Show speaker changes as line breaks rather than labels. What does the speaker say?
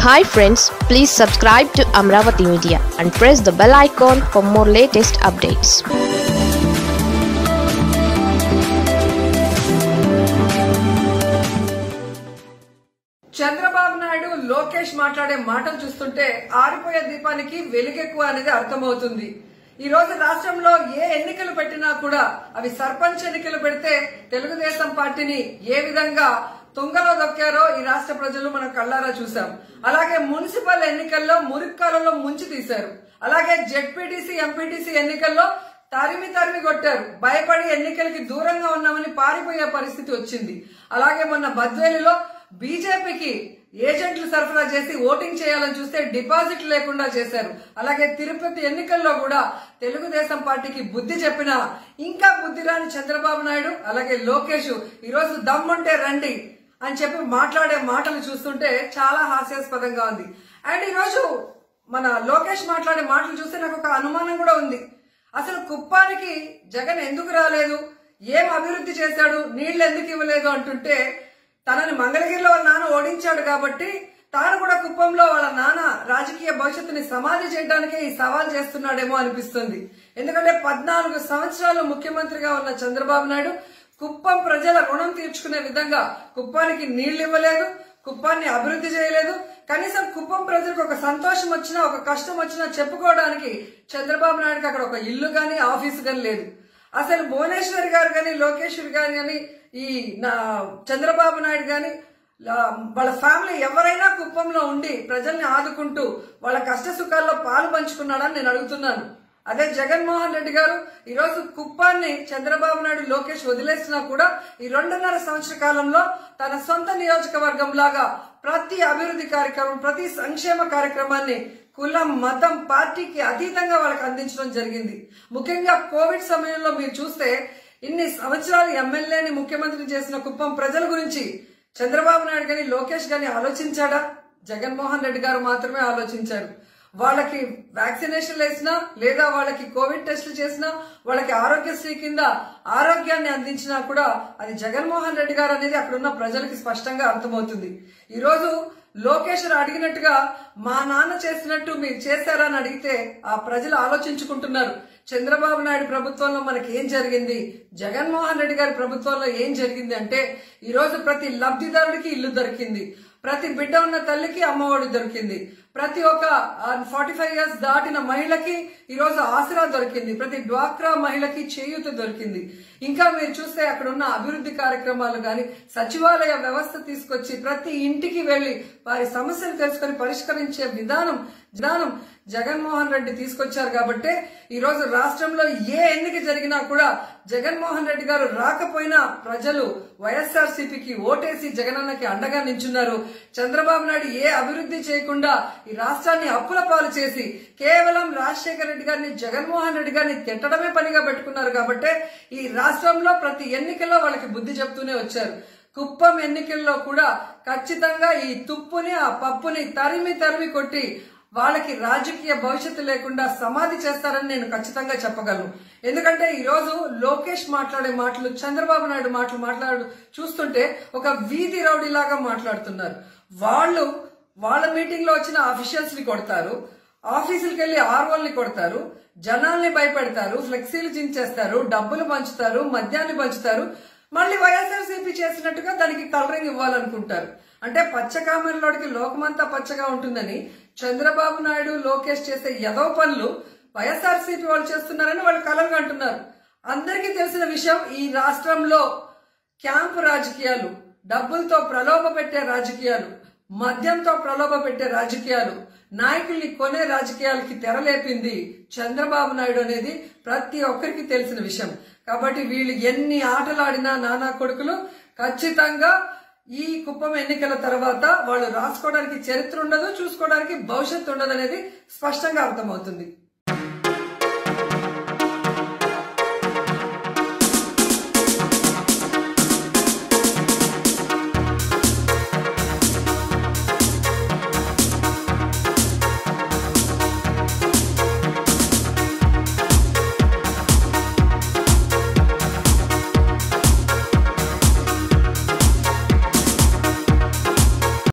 hi friends please subscribe to Amaravati media and press the bell icon for more latest updates
Chandrababu Naidu Lokesh మాట్లాడే మాటలు చూస్తుంటే ఆరిపోయే దీపానికి వెలుగెక్కువ అనేది అర్థమవుతుంది ఈ రోజు రాష్ట్రంలో ఏ ఎన్నికలు పెట్టినా కూడా అవి సర్పంచ్ ఎన్నికలు పెడితే తెలుగుదేశం పార్టీని ఏ విధంగా తుంగలో దొక్కారో ఈ రాష్ట్ర ప్రజలు మనం కళ్ళారా చూసాం అలాగే మున్సిపల్ ఎన్నికల్లో మురిక్కాలలో ముంచి తీశారు అలాగే జెడ్పీటీసీ ఎంపీటీసీ ఎన్నికల్లో తరిమి తరిమి కొట్టారు భయపడి ఎన్నికలకి దూరంగా ఉన్నామని పారిపోయే పరిస్థితి వచ్చింది అలాగే మొన్న బద్వేలిలో బీజేపీకి ఏజెంట్లు సరఫరా చేసి ఓటింగ్ చేయాలని చూస్తే డిపాజిట్ లేకుండా చేశారు అలాగే తిరుపతి ఎన్నికల్లో కూడా తెలుగుదేశం పార్టీకి బుద్ధి చెప్పిన ఇంకా బుద్ధి రాని చంద్రబాబు నాయుడు అలాగే లోకేష్ ఈరోజు దమ్ముంటే రండి అని చెప్పి మాట్లాడే మాటలు చూస్తుంటే చాలా హాస్యాస్పదంగా ఉంది అండ్ ఈరోజు మన లోకేష్ మాట్లాడే మాటలు చూస్తే నాకు ఒక అనుమానం కూడా ఉంది అసలు కుప్పానికి జగన్ ఎందుకు రాలేదు ఏం అభివృద్ధి చేశాడు నీళ్లు ఎందుకు ఇవ్వలేదు అంటుంటే తనని మంగళగిరిలో వాళ్ళ నాన్న ఓడించాడు కాబట్టి తాను కూడా కుప్పంలో వాళ్ళ నాన్న రాజకీయ భవిష్యత్తుని సమాధి చేయడానికే ఈ సవాల్ చేస్తున్నాడేమో అనిపిస్తుంది ఎందుకంటే పద్నాలుగు సంవత్సరాలు ముఖ్యమంత్రిగా ఉన్న చంద్రబాబు నాయుడు కుప్పం ప్రజల రుణం తీర్చుకునే విధంగా కుప్పానికి నీళ్లు ఇవ్వలేదు కుప్పాన్ని అభివృద్ధి చేయలేదు కనీసం కుప్పం ప్రజలకు ఒక సంతోషం వచ్చినా ఒక కష్టం వచ్చినా చెప్పుకోవడానికి చంద్రబాబు నాయుడుకి అక్కడ ఒక ఇల్లు గాని ఆఫీసు గాని లేదు అసలు భువనేశ్వర్ గారు గాని లోకేశ్వర్ గారు గాని ఈ నా చంద్రబాబు నాయుడు గాని లా- వాళ్ళ ఫ్యామిలీ ఎవరైనా కుప్పంలో ఉండి ప్రజల్ని ఆదుకుంటూ వాళ్ళ కష్ట సుఖాల్లో పాలు పంచుకున్నాడని నేను అడుగుతున్నాను అదే జగన్మోహన్ రెడ్డి గారు ఈ రోజు కుప్పాన్ని చంద్రబాబు నాయుడు లోకేష్ వదిలేసినా కూడా ఈ రెండున్నర సంవత్సర కాలంలో తన సొంత నియోజకవర్గం లాగా ప్రతి అభివృద్ధి కార్యక్రమం ప్రతి సంక్షేమ కార్యక్రమాన్ని కులం మతం పార్టీకి అతీతంగా వాళ్ళకి అందించడం జరిగింది ముఖ్యంగా కోవిడ్ సమయంలో మీరు చూస్తే ఇన్ని సంవత్సరాలు ఎమ్మెల్యేని ముఖ్యమంత్రి చేసిన కుప్పం ప్రజల గురించి చంద్రబాబు నాయుడు గాని లోకేష్ గాని ఆలోచించాడా జగన్మోహన్ రెడ్డి గారు మాత్రమే ఆలోచించారు వాళ్ళకి వ్యాక్సినేషన్ వేసినా లేదా వాళ్ళకి కోవిడ్ టెస్టులు చేసినా వాళ్ళకి ఆరోగ్యశ్రీ కింద ఆరోగ్యాన్ని అందించినా కూడా అది జగన్మోహన్ రెడ్డి గారు అనేది అక్కడ ఉన్న ప్రజలకి స్పష్టంగా అర్థమవుతుంది ఈ రోజు లోకేష్ అడిగినట్టుగా మా నాన్న చేసినట్టు మీరు చేశారా అని అడిగితే ఆ ప్రజలు ఆలోచించుకుంటున్నారు చంద్రబాబు నాయుడు ప్రభుత్వంలో మనకి ఏం జరిగింది జగన్మోహన్ రెడ్డి గారి ప్రభుత్వంలో ఏం జరిగింది అంటే ఈ రోజు ప్రతి లబ్ధిదారుడికి ఇల్లు దొరికింది ప్రతి బిడ్డ ఉన్న తల్లికి అమ్మఒడి దొరికింది ప్రతి ఒక్క ఫార్టీ ఫైవ్ ఇయర్స్ దాటిన మహిళకి ఈ రోజు ఆసరా దొరికింది ప్రతి డ్వాక్రా మహిళకి చేయూత దొరికింది ఇంకా మీరు చూస్తే అక్కడ ఉన్న అభివృద్ధి కార్యక్రమాలు గాని సచివాలయ వ్యవస్థ తీసుకొచ్చి ప్రతి ఇంటికి వెళ్లి వారి సమస్యలు తెలుసుకొని పరిష్కరించే విధానం విధానం జగన్మోహన్ రెడ్డి తీసుకొచ్చారు కాబట్టి ఈ రోజు రాష్ట్రంలో ఏ ఎన్నిక జరిగినా కూడా జగన్మోహన్ రెడ్డి గారు రాకపోయినా ప్రజలు వైఎస్ఆర్ సిపికి ఓటేసి జగనన్నకి అండగా నించున్నారు చంద్రబాబు నాయుడు ఏ అభివృద్ధి చేయకుండా ఈ రాష్ట్రాన్ని అప్పుల పాలు చేసి కేవలం రాజశేఖర రెడ్డి గారిని జగన్మోహన్ రెడ్డి గారిని తిట్టడమే పనిగా పెట్టుకున్నారు కాబట్టి ఈ రాష్ట్రంలో ప్రతి ఎన్నికల్లో వాళ్ళకి బుద్ధి చెప్తూనే వచ్చారు కుప్పం ఎన్నికల్లో కూడా ఖచ్చితంగా ఈ తుప్పుని ఆ పప్పుని తరిమి తరిమి కొట్టి వాళ్ళకి రాజకీయ భవిష్యత్తు లేకుండా సమాధి చేస్తారని నేను ఖచ్చితంగా చెప్పగలను ఎందుకంటే ఈ రోజు లోకేష్ మాట్లాడే మాటలు చంద్రబాబు నాయుడు మాటలు మాట్లాడు చూస్తుంటే ఒక వీధి రౌడీలాగా మాట్లాడుతున్నారు వాళ్ళు వాళ్ళ మీటింగ్ లో వచ్చిన అఫీషియల్స్ ని కొడతారు ఆఫీసులకు వెళ్లి ఆర్వోల్ని కొడతారు జనాల్ని భయపెడతారు ఫ్లెక్సీలు చించేస్తారు డబ్బులు పంచుతారు మద్యాన్ని పంచుతారు మళ్ళీ వైఎస్ఆర్సీపీ చేసినట్టుగా దానికి కలరింగ్ ఇవ్వాలనుకుంటారు అంటే పచ్చ కామెరలోడికి లోకమంతా పచ్చగా ఉంటుందని చంద్రబాబు నాయుడు లోకేష్ చేసే యదవ పనులు వైఎస్ఆర్సీపీ వాళ్ళు చేస్తున్నారని వాళ్ళు కలర్గా అంటున్నారు అందరికీ తెలిసిన విషయం ఈ రాష్ట్రంలో క్యాంపు రాజకీయాలు డబ్బులతో ప్రలోభ పెట్టే రాజకీయాలు మద్యంతో ప్రలోభ పెట్టే రాజకీయాలు నాయకుల్ని కొనే రాజకీయాలకి తెరలేపింది చంద్రబాబు నాయుడు అనేది ప్రతి ఒక్కరికి తెలిసిన విషయం కాబట్టి వీళ్ళు ఎన్ని ఆటలాడినా నానా కొడుకులు ఖచ్చితంగా ఈ కుప్పం ఎన్నికల తర్వాత వాళ్ళు రాసుకోవడానికి చరిత్ర ఉండదు చూసుకోవడానికి భవిష్యత్తు ఉండదు అనేది స్పష్టంగా అర్థమవుతుంది